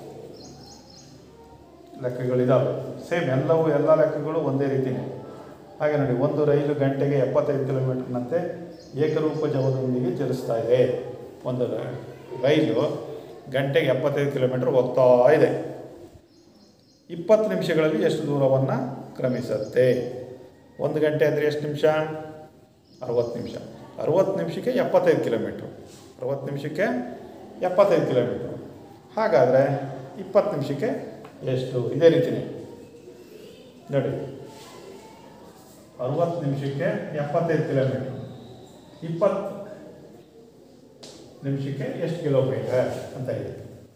ಲೆಕ್ಕಗಳಿದ್ದಾವೆ ಸೇಮ್ ಎಲ್ಲವೂ ಎಲ್ಲ ಲೆಕ್ಕಗಳು ಒಂದೇ ರೀತಿಯೇ ಹಾಗೆ ನೋಡಿ ಒಂದು ರೈಲು ಗಂಟೆಗೆ ಎಪ್ಪತ್ತೈದು ಕಿಲೋಮೀಟರ್ನಂತೆ ಏಕರೂಪ ಜವದೊಂದಿಗೆ ಚಲಿಸ್ತಾ ಇದೆ ಒಂದು ರ- ರೈಲು ಗಂಟೆಗೆ ಎಪ್ಪತ್ತೈದು ಕಿಲೋಮೀಟರ್ ಹೋಗ್ತಾ ಇದೆ ಇಪ್ಪತ್ತು ನಿಮಿಷಗಳಲ್ಲಿ ಎಷ್ಟು ದೂರವನ್ನು ಕ್ರಮಿಸುತ್ತೆ ಒಂದು ಗಂಟೆ ಅಂದರೆ ಎಷ್ಟು ನಿಮಿಷ ಅರವತ್ತು ನಿಮಿಷ ಅರವತ್ತು ನಿಮಿಷಕ್ಕೆ ಎಪ್ಪತ್ತೈದು ಕಿಲೋಮೀಟ್ರು ಅರವತ್ತು ನಿಮಿಷಕ್ಕೆ ಎಪ್ಪತ್ತೈದು ಕಿಲೋಮೀಟ್ರು ಹಾಗಾದರೆ ಇಪ್ಪತ್ತು ನಿಮಿಷಕ್ಕೆ ಎಷ್ಟು ಇದೇ ರೀತಿಯೇ ನೋಡಿ ಅರವತ್ತು ನಿಮಿಷಕ್ಕೆ ಎಪ್ಪತ್ತೈದು ಕಿಲೋಮೀಟ್ರ್ ಇಪ್ಪತ್ತು ನಿಮಿಷಕ್ಕೆ ಎಷ್ಟು ಕಿಲೋಮೀಟರ್ ಅಂತ ಇದೆ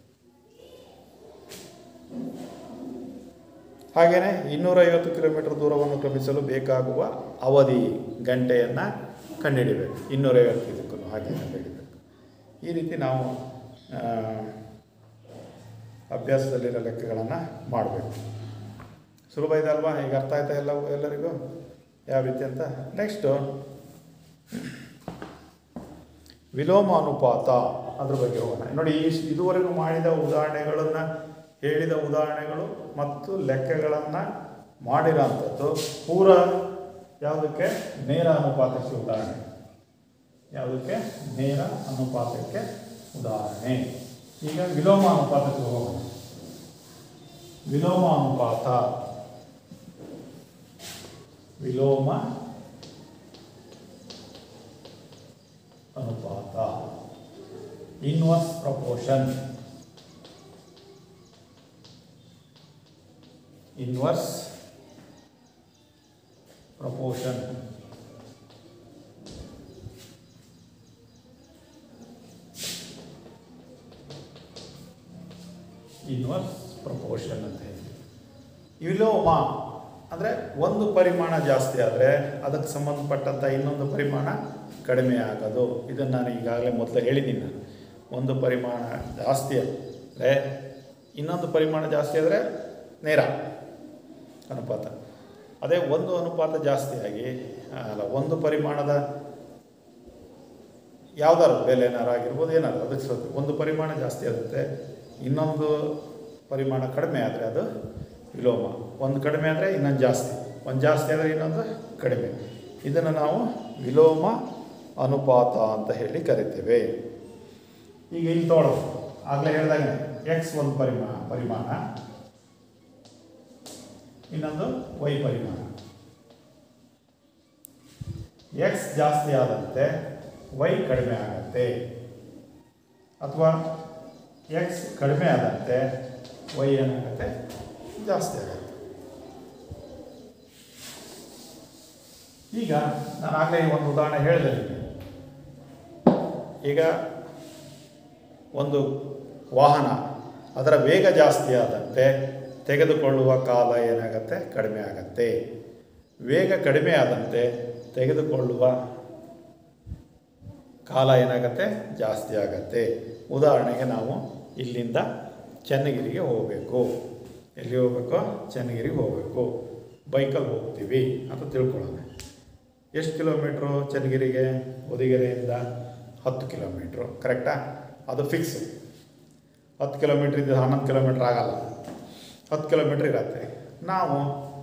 ಹಾಗೆಯೇ ಇನ್ನೂರೈವತ್ತು ಕಿಲೋಮೀಟರ್ ದೂರವನ್ನು ಕ್ರಮಿಸಲು ಬೇಕಾಗುವ ಅವಧಿ ಗಂಟೆಯನ್ನು ಕಂಡುಹಿಡಿಬೇಕು ಇನ್ನೂರೈವತ್ತು ಇದಕ್ಕೂ ಹಾಗೆ ಕಂಡುಹಿಡಿಬೇಕು ಈ ರೀತಿ ನಾವು ಆ, ಅಭ್ಯಾಸದಲ್ಲಿರೋ ಲೆಕ್ಕಗಳನ್ನು ಮಾಡಬೇಕು ಸುಲಭ ಇದೆ ಅಲ್ವಾ ಈಗ ಅರ್ಥ ಆಯ್ತಾ ಎಲ್ಲ ಎಲ್ಲರಿಗೂ ಯಾವ ರೀತಿ ಅಂತ ನೆಕ್ಸ್ಟು ವಿಲೋಮ ಅನುಪಾತ ಅದ್ರ ಬಗ್ಗೆ ಹೋಗೋಣ ನೋಡಿ ಈ- ಇದುವರೆಗೂ ಮಾಡಿದ ಉದಾಹರಣೆಗಳನ್ನು ಹೇಳಿದ ಉದಾಹರಣೆಗಳು ಮತ್ತು ಲೆಕ್ಕಗಳನ್ನು ಮಾಡಿರೋಂಥದ್ದು ಪೂರ ಯಾವುದಕ್ಕೆ ನೇರ ಅನುಪಾತಕ್ಕೆ ಉದಾಹರಣೆ ಯಾವುದಕ್ಕೆ ನೇರ ಅನುಪಾತಕ್ಕೆ ಉದಾಹರಣೆ ಈಗ ವಿಲೋಮ ಅನುಪಾತಕ್ಕೆ ಹೋಗೋಣ ವಿಲೋಮ ಅನುಪಾತ ವಿಲೋಮ ಅನುಪಾತ inverse proportion inverse proportion inverse proportion ಅಂತ ಹೇಳಿ ವಿಲೋಮ ಅಂದರೆ ಒಂದು ಪರಿಮಾಣ ಜಾಸ್ತಿ ಆದರೆ ಅದಕ್ಕೆ ಸಂಬಂಧಪಟ್ಟಂಥ ಇನ್ನೊಂದು ಪರಿಮಾಣ ಕಡಿಮೆ ಆಗೋದು ಇದನ್ನು ನಾನು ಈಗಾಗಲೇ ಮೊದಲು ಹೇಳಿದ್ದೀನಿ ನಾನು ಒಂದು ಪರಿಮಾಣ ಜಾಸ್ತಿ ಆದರೆ ಇನ್ನೊಂದು ಪರಿಮಾಣ ಜಾಸ್ತಿ ಆದರೆ ನೇರ ಅನುಪಾತ ಅದೇ ಒಂದು ಅನುಪಾತ ಜಾಸ್ತಿ ಆಗಿ ಅಲ್ಲ ಒಂದು ಪರಿಮಾಣದ ಯಾವ್ದಾದ್ರು ಬೆಲೆನಾರು ಆಗಿರ್ಬೋದು ಏನಾದ್ರು ಅದಕ್ಕೆ ಸ್ವಲ್ಪ ಒಂದು ಪರಿಮಾಣ ಜಾಸ್ತಿ ಆಗುತ್ತೆ ಇನ್ನೊಂದು ಪರಿಮಾಣ ಕಡಿಮೆ ಆದರೆ ಅದು ವಿಲೋಮ ಒಂದು ಕಡಿಮೆ ಆದರೆ ಇನ್ನೊಂದು ಜಾಸ್ತಿ ಒಂದು ಜಾಸ್ತಿ ಆದರೆ ಇನ್ನೊಂದು ಕಡಿಮೆ ಇದನ್ನು ನಾವು ವಿಲೋಮ ಅನುಪಾತ ಅಂತ ಹೇಳಿ ಕರಿತೇವೆ ಈಗ ಇಲ್ಲಿ ತಗೊಳ್ಳೋದು ಆಗಲೇ ಹೇಳಿದಾಗ ಎಕ್ಸ್ ಒಂದು ಪರಿಮಾಣ ಪರಿಮಾಣ ಇನ್ನೊಂದು ವೈ ಪರಿಮಾಣ ಎಕ್ಸ್ ಜಾಸ್ತಿ ಆದಂತೆ ವೈ ಕಡಿಮೆ ಆಗುತ್ತೆ ಅಥವಾ ಎಕ್ಸ್ ಕಡಿಮೆ ಆದಂತೆ ವೈ ಏನಾಗುತ್ತೆ ಜಾಸ್ತಿ ಆಗುತ್ತೆ ಈಗ ನಾನು ಆಗಲೇ ಒಂದು ಉದಾಹರಣೆ ಹೇಳಿದೆ ನಿಮಗೆ ಈಗ ಒಂದು ವಾಹನ ಅದರ ವೇಗ ಜಾಸ್ತಿ ಆದಂತೆ ತೆಗೆದುಕೊಳ್ಳುವ ಕಾಲ ಏನಾಗುತ್ತೆ ಕಡಿಮೆ ಆಗುತ್ತೆ ವೇಗ ಕಡಿಮೆ ಆದಂತೆ ತೆಗೆದುಕೊಳ್ಳುವ ಕಾಲ ಏನಾಗುತ್ತೆ ಜಾಸ್ತಿ ಆಗತ್ತೆ ಉದಾಹರಣೆಗೆ ನಾವು ಇಲ್ಲಿಂದ ಚನ್ನಗಿರಿಗೆ ಹೋಗಬೇಕು ಎಲ್ಲಿ ಹೋಗಬೇಕು ಚನ್ನಗಿರಿಗೆ ಹೋಗಬೇಕು ಬೈಕಲ್ಲಿ ಹೋಗ್ತೀವಿ ಅಂತ ತಿಳ್ಕೊಳ್ಳೋಣ ಎಷ್ಟು ಕಿಲೋಮೀಟ್ರು ಚನ್ನಗಿರಿಗೆ ಹೊದಿಗೆರೆಯಿಂದ ಹತ್ತು ಕಿಲೋಮೀಟ್ರು ಕರೆಕ್ಟಾ ಅದು ಫಿಕ್ಸ್ ಹತ್ತು ಕಿಲೋಮೀಟ್ರ್ ಇದ್ದು ಹನ್ನೊಂದು ಕಿಲೋಮೀಟ್ರ್ ಆಗಲ್ಲ ಹತ್ತು ಕಿಲೋಮೀಟ್ರ್ ಇರತ್ತೆ ನಾವು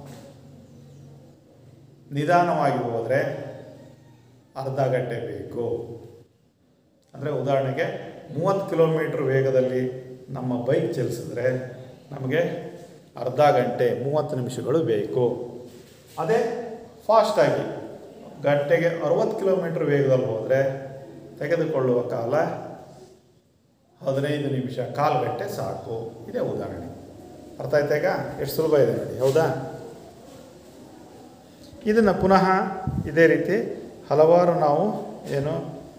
ನಿಧಾನವಾಗಿ ಹೋದರೆ ಅರ್ಧ ಗಂಟೆ ಬೇಕು ಅಂದರೆ ಉದಾಹರಣೆಗೆ ಮೂವತ್ತು ಕಿಲೋಮೀಟ್ರ್ ವೇಗದಲ್ಲಿ ನಮ್ಮ ಬೈಕ್ ಚಲಿಸಿದ್ರೆ ನಮಗೆ ಅರ್ಧ ಗಂಟೆ ಮೂವತ್ತು ನಿಮಿಷಗಳು ಬೇಕು ಅದೇ ಫಾಸ್ಟಾಗಿ ಗಂಟೆಗೆ ಅರವತ್ತು ಕಿಲೋಮೀಟ್ರ್ ವೇಗದಲ್ಲಿ ಹೋದರೆ ತೆಗೆದುಕೊಳ್ಳುವ ಕಾಲ ಹದಿನೈದು ನಿಮಿಷ ಕಾಲು ಗಂಟೆ ಸಾಕು ಇದೇ ಉದಾಹರಣೆ ಅರ್ಥ ಆಯ್ತಾ ಈಗ ಎಷ್ಟು ಸುಲಭ ಇದೆ ನೋಡಿ ಹೌದಾ ಇದನ್ನು ಪುನಃ ಇದೇ ರೀತಿ ಹಲವಾರು ನಾವು ಏನು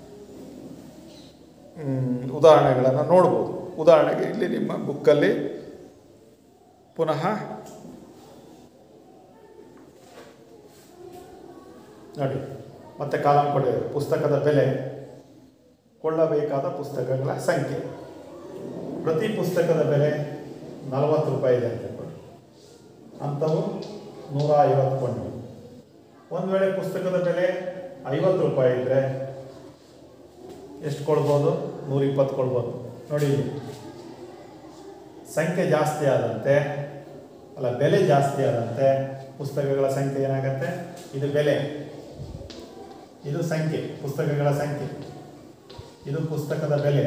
ಮ್, ಉದಾಹರಣೆಗಳನ್ನು ನೋಡ್ಬೋದು ಉದಾಹರಣೆಗೆ ಇಲ್ಲಿ ನಿಮ್ಮ ಬುಕ್ಕಲ್ಲಿ ಪುನಃ ನೋಡಿ ಮತ್ತೆ ಕಾಲಂ ಕೊಟ್ಟಿದ್ದಾರೆ ಪುಸ್ತಕದ ಬೆಲೆ ಕೊಳ್ಳಬೇಕಾದ ಪುಸ್ತಕಗಳ ಸಂಖ್ಯೆ ಪ್ರತಿ ಪುಸ್ತಕದ ಬೆಲೆ ನಲವತ್ತು ರೂಪಾಯಿ ಇದೆ ಅಂತ ಕೊಡಿ ಅಂಥವು ನೂರ ಐವತ್ತು ಕೊಂಡು ಒಂದು ವೇಳೆ ಪುಸ್ತಕದ ಬೆಲೆ ಐವತ್ತು ರೂಪಾಯಿ ಇದ್ದರೆ ಎಷ್ಟು ಕೊಡ್ಬೋದು ನೂರ ಇಪ್ಪತ್ತು ಕೊಡ್ಬೋದು ನೋಡಿ ಇಲ್ಲಿ ಸಂಖ್ಯೆ ಜಾಸ್ತಿ ಆದಂತೆ ಅಲ್ಲ ಬೆಲೆ ಜಾಸ್ತಿ ಆದಂತೆ ಪುಸ್ತಕಗಳ ಸಂಖ್ಯೆ ಏನಾಗುತ್ತೆ ಇದು ಬೆಲೆ ಇದು ಸಂಖ್ಯೆ ಪುಸ್ತಕಗಳ ಸಂಖ್ಯೆ ಇದು ಪುಸ್ತಕದ ಬೆಲೆ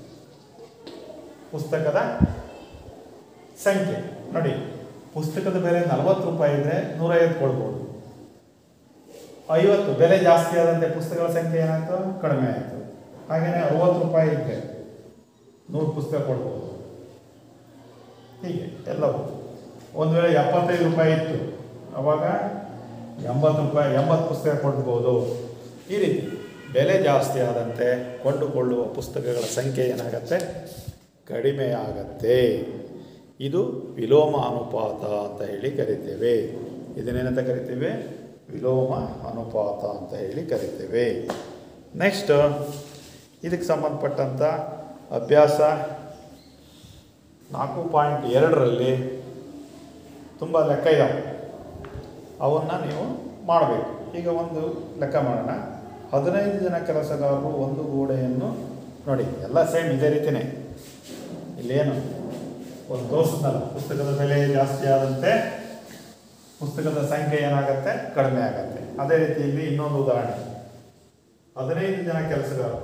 ಪುಸ್ತಕದ ಸಂಖ್ಯೆ ನೋಡಿ ಪುಸ್ತಕದ ಬೆಲೆ ನಲವತ್ತು ರೂಪಾಯಿ ಇದ್ದರೆ ನೂರೈವತ್ತು ಕೊಡ್ಬೋದು ಐವತ್ತು ಬೆಲೆ ಜಾಸ್ತಿ ಆದಂತೆ ಪುಸ್ತಕಗಳ ಸಂಖ್ಯೆ ಏನಾಯಿತು ಕಡಿಮೆ ಆಯಿತು ಹಾಗೆಯೇ ಅರವತ್ತು ರೂಪಾಯಿ ಇದ್ದರೆ ನೂರು ಪುಸ್ತಕ ಕೊಡ್ಬೋದು ಹೀಗೆ ಎಲ್ಲವೂ ಒಂದು ವೇಳೆ ಎಪ್ಪತ್ತೈದು ರೂಪಾಯಿ ಇತ್ತು ಅವಾಗ ಎಂಬತ್ತು ರೂಪಾಯಿ ಎಂಬತ್ತು ಪುಸ್ತಕ ಕೊಡ್ಬೋದು ಈ ರೀತಿ ಬೆಲೆ ಜಾಸ್ತಿ ಆದಂತೆ ಕೊಂಡುಕೊಳ್ಳುವ ಪುಸ್ತಕಗಳ ಸಂಖ್ಯೆ ಏನಾಗತ್ತೆ ಕಡಿಮೆ ಆಗತ್ತೆ ಇದು ವಿಲೋಮ ಅನುಪಾತ ಅಂತ ಹೇಳಿ ಕರಿತೇವೆ ಇದನ್ನೇನಂತ ಕರಿತೇವೆ ವಿಲೋಮ ಅನುಪಾತ ಅಂತ ಹೇಳಿ ಕರಿತೇವೆ ನೆಕ್ಸ್ಟ್ ಇದಕ್ಕೆ ಸಂಬಂಧಪಟ್ಟಂಥ ಅಭ್ಯಾಸ ನಾಲ್ಕು ಪಾಯಿಂಟ್ ಎರಡರಲ್ಲಿ ತುಂಬ ಲೆಕ್ಕ ಇದ್ದಾವೆ ಅವನ್ನು ನೀವು ಮಾಡಬೇಕು ಈಗ ಒಂದು ಲೆಕ್ಕ ಮಾಡೋಣ ಹದಿನೈದು ಜನ ಕೆಲಸಗಾರರು ಒಂದು ಗೋಡೆಯನ್ನು ನೋಡಿ ಎಲ್ಲ ಸೇಮ್ ಇದೇ ರೀತಿಯೇ ಇಲ್ಲೇನು ಒಂದು ತೋರಿಸಿದ್ನಲ್ಲ ಪುಸ್ತಕದ ಬೆಲೆ ಜಾಸ್ತಿ ಆದಂತೆ ಪುಸ್ತಕದ ಸಂಖ್ಯೆ ಏನಾಗುತ್ತೆ ಕಡಿಮೆ ಆಗುತ್ತೆ ಅದೇ ರೀತಿ ಇಲ್ಲಿ ಇನ್ನೊಂದು ಉದಾಹರಣೆ ಹದಿನೈದು ಜನ ಕೆಲಸಗಾರರು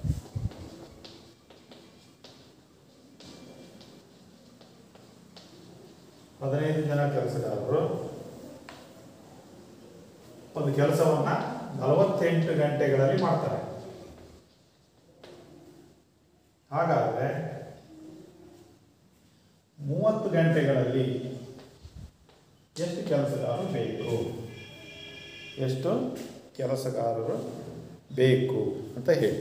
ಹದಿನೈದು ಜನ ಕೆಲಸಗಾರರು ಒಂದು ಕೆಲಸವನ್ನು ನಲವತ್ತೆಂಟು ಗಂಟೆಗಳಲ್ಲಿ ಮಾಡ್ತಾರೆ ಹಾಗಾದರೆ ಮೂವತ್ತು ಗಂಟೆಗಳಲ್ಲಿ ಎಷ್ಟು ಕೆಲಸಗಾರರು ಬೇಕು ಎಷ್ಟು ಕೆಲಸಗಾರರು ಬೇಕು ಅಂತ ಹೇಳಿ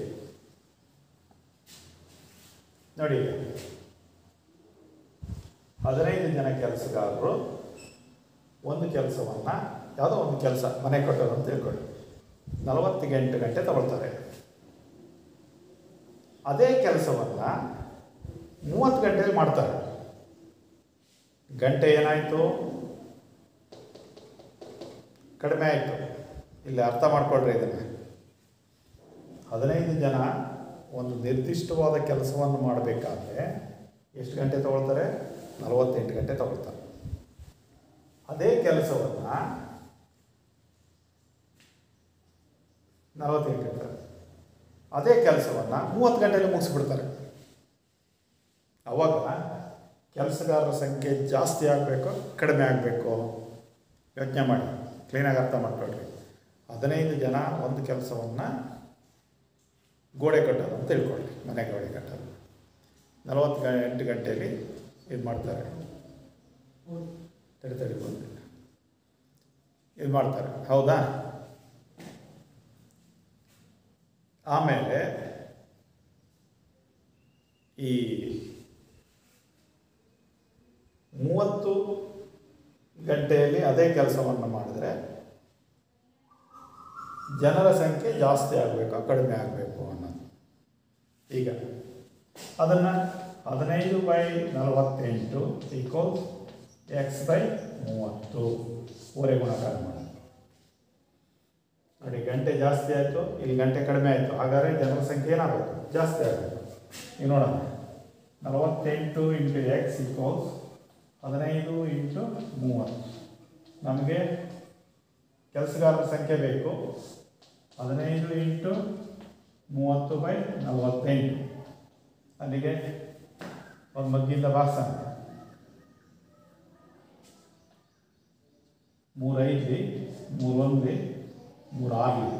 ನೋಡಿ ಈಗ ಹದಿನೈದು ಜನ ಕೆಲಸಗಾರರು ಒಂದು ಕೆಲಸವನ್ನು ಯಾವುದೋ ಒಂದು ಕೆಲಸ ಮನೆ ಕಟ್ಟೋದು ಅಂತ ತಿಳ್ಕೊಳ್ಳಿ ನಲವತ್ತು ಎಂಟು ಗಂಟೆ ತಗೊಳ್ತಾರೆ ಅದೇ ಕೆಲಸವನ್ನು ಮೂವತ್ತು ಗಂಟೆಯಲ್ಲಿ ಮಾಡ್ತಾರೆ ಗಂಟೆ ಏನಾಯಿತು ಕಡಿಮೆ ಆಯಿತು ಇಲ್ಲಿ ಅರ್ಥ ಮಾಡ್ಕೊಳ್ರಿ ಇದನ್ನು ಹದಿನೈದು ಜನ ಒಂದು ನಿರ್ದಿಷ್ಟವಾದ ಕೆಲಸವನ್ನು ಮಾಡಬೇಕಾದ್ರೆ ಎಷ್ಟು ಗಂಟೆ ತಗೊಳ್ತಾರೆ ನಲವತ್ತೆಂಟು ಗಂಟೆ ತಗೊಳ್ತಾರೆ ಅದೇ ಕೆಲಸವನ್ನು ನಲವತ್ತೆಂಟು ಗಂಟೆ ಅದೇ ಕೆಲಸವನ್ನು ಮೂವತ್ತು ಗಂಟೆಯಲ್ಲಿ ಮುಗಿಸ್ಬಿಡ್ತಾರೆ ಅವಾಗ ಕೆಲಸಗಾರರ ಸಂಖ್ಯೆ ಜಾಸ್ತಿ ಆಗಬೇಕು ಕಡಿಮೆ ಆಗಬೇಕು ಯೋಚನೆ ಮಾಡಿ ಕ್ಲೀನಾಗಿ ಅರ್ಥ ಮಾಡ್ಕೊಳ್ರಿ ಹದಿನೈದು ಜನ ಒಂದು ಕೆಲಸವನ್ನು ಗೋಡೆ ಕಟ್ಟೋದು ಅಂತ ತಿಳ್ಕೊಳ್ಳಿ ಮನೆ ಗೋಡೆ ಕಟ್ಟೋದು ನಲವತ್ತು ಗ ಎಂಟು ಗಂಟೆಯಲ್ಲಿ ಇದು ಮಾಡ್ತಾರೆ ತಡಿ ತಡಿ ಬಂದು ಇದು ಮಾಡ್ತಾರೆ ಹೌದಾ ಆಮೇಲೆ ಈ ಮೂವತ್ತು ಗಂಟೆಯಲ್ಲಿ ಅದೇ ಕೆಲಸವನ್ನು ಮಾಡಿದ್ರೆ ಜನರ ಸಂಖ್ಯೆ ಜಾಸ್ತಿ ಆಗಬೇಕು ಕಡಿಮೆ ಆಗಬೇಕು ಅನ್ನೋದು ಈಗ ಅದನ್ನು ಹದಿನೈದು ಬೈ ನಲವತ್ತೆಂಟು ಈಕ್ವಲ್ ಎಕ್ಸ್ ಬೈ ಮೂವತ್ತು ಊರೇ ಗುಣಕಾರ ಮಾಡಿ ನೋಡಿ ಗಂಟೆ ಜಾಸ್ತಿ ಆಯಿತು ಇಲ್ಲಿ ಗಂಟೆ ಕಡಿಮೆ ಆಯಿತು ಹಾಗಾದರೆ ಜನರ ಸಂಖ್ಯೆ ಏನಾಗಬೇಕು ಜಾಸ್ತಿ ಆಗಬೇಕು ಈಗ ನೋಡೋಣ ನಲವತ್ತೆಂಟು ಇಂಟು ಎಕ್ಸ್ ಈಕ್ವಲ್ಸ್ ಹದಿನೈದು ಇಂಟು ಮೂವತ್ತು ನಮಗೆ ಕೆಲಸಗಾರರ ಸಂಖ್ಯೆ ಬೇಕು ಹದಿನೈದು ಇಂಟು ಮೂವತ್ತು ಬೈ ನಲವತ್ತೆಂಟು ಅಲ್ಲಿಗೆ ಒಂದು ಮಗ್ಗಿಂದ ಭಾಷಣ ಮೂರೈದು ಮೂರೊಂದು ಮೂರು ಆಗಲಿ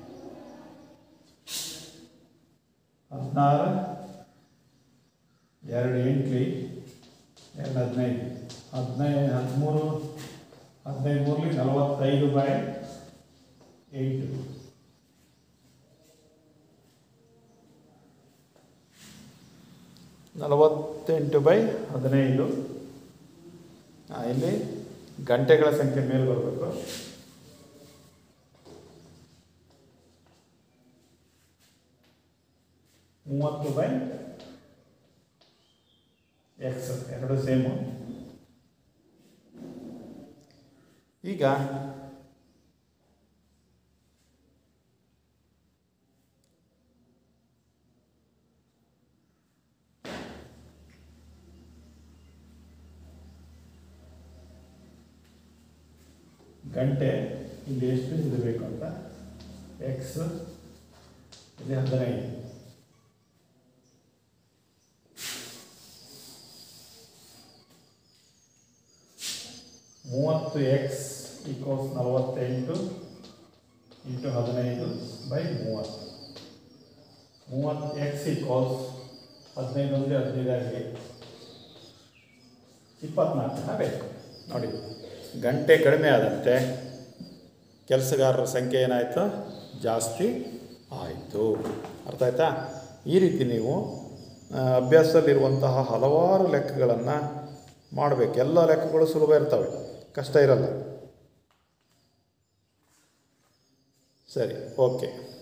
ಹದಿನಾರು ಎರಡು ಎಂಟ್ಲಿ ಎರಡು ಹದಿನೈದು ಹದಿನೈದು ಹದಿಮೂರು ಹದಿನೈದು ಮೂರಲಿ ನಲವತ್ತೈದು ಬೈ ಎಂಟು ನಲವತ್ತೆಂಟು ಬೈ ಹದಿನೈದು ಆ, ಇಲ್ಲಿ ಗಂಟೆಗಳ ಸಂಖ್ಯೆ ಮೇಲೆ ಬರಬೇಕು ಮೂವತ್ತು ಬೈ ಎಕ್ಸ್ ಎರಡು ಸೇಮು ಈಗ ಗಂಟೆ ಇಲ್ಲಿ ಎಷ್ಟು ಇರಬೇಕು ಅಂತ ಎಕ್ಸ್ ಇಲ್ಲಿ ಹದಿನೈದು ಮೂವತ್ತು ಎಕ್ಸ್ ಈಕ್ವಲ್ಸ್ ನಲವತ್ತೆಂಟು ಇಂಟು ಹದಿನೈದು ಬೈ ಮೂವತ್ತು ಮೂವತ್ತು ಎಕ್ಸ್ ಈಕ್ವಲ್ಸ್ ಹದಿನೈದು ಅಂದರೆ ಹದಿನೈದು ಆಗಲಿ ಇಪ್ಪತ್ನಾಲ್ಕು ಜನ ಬೇಕು ನೋಡಿ ಗಂಟೆ ಕಡಿಮೆ ಆದಂತೆ ಕೆಲಸಗಾರರ ಸಂಖ್ಯೆ ಏನಾಯಿತು ಜಾಸ್ತಿ ಆಯಿತು ಅರ್ಥ ಆಯ್ತಾ ಈ ರೀತಿ ನೀವು ಆ, ಅಭ್ಯಾಸದಲ್ಲಿರುವಂತಹ ಹಲವಾರು ಲೆಕ್ಕಗಳನ್ನು ಮಾಡಬೇಕು ಎಲ್ಲ ಲೆಕ್ಕಗಳು ಸುಲಭ ಇರ್ತವೆ ಕಷ್ಟ ಇರಲ್ಲ ಸರಿ ಓಕೆ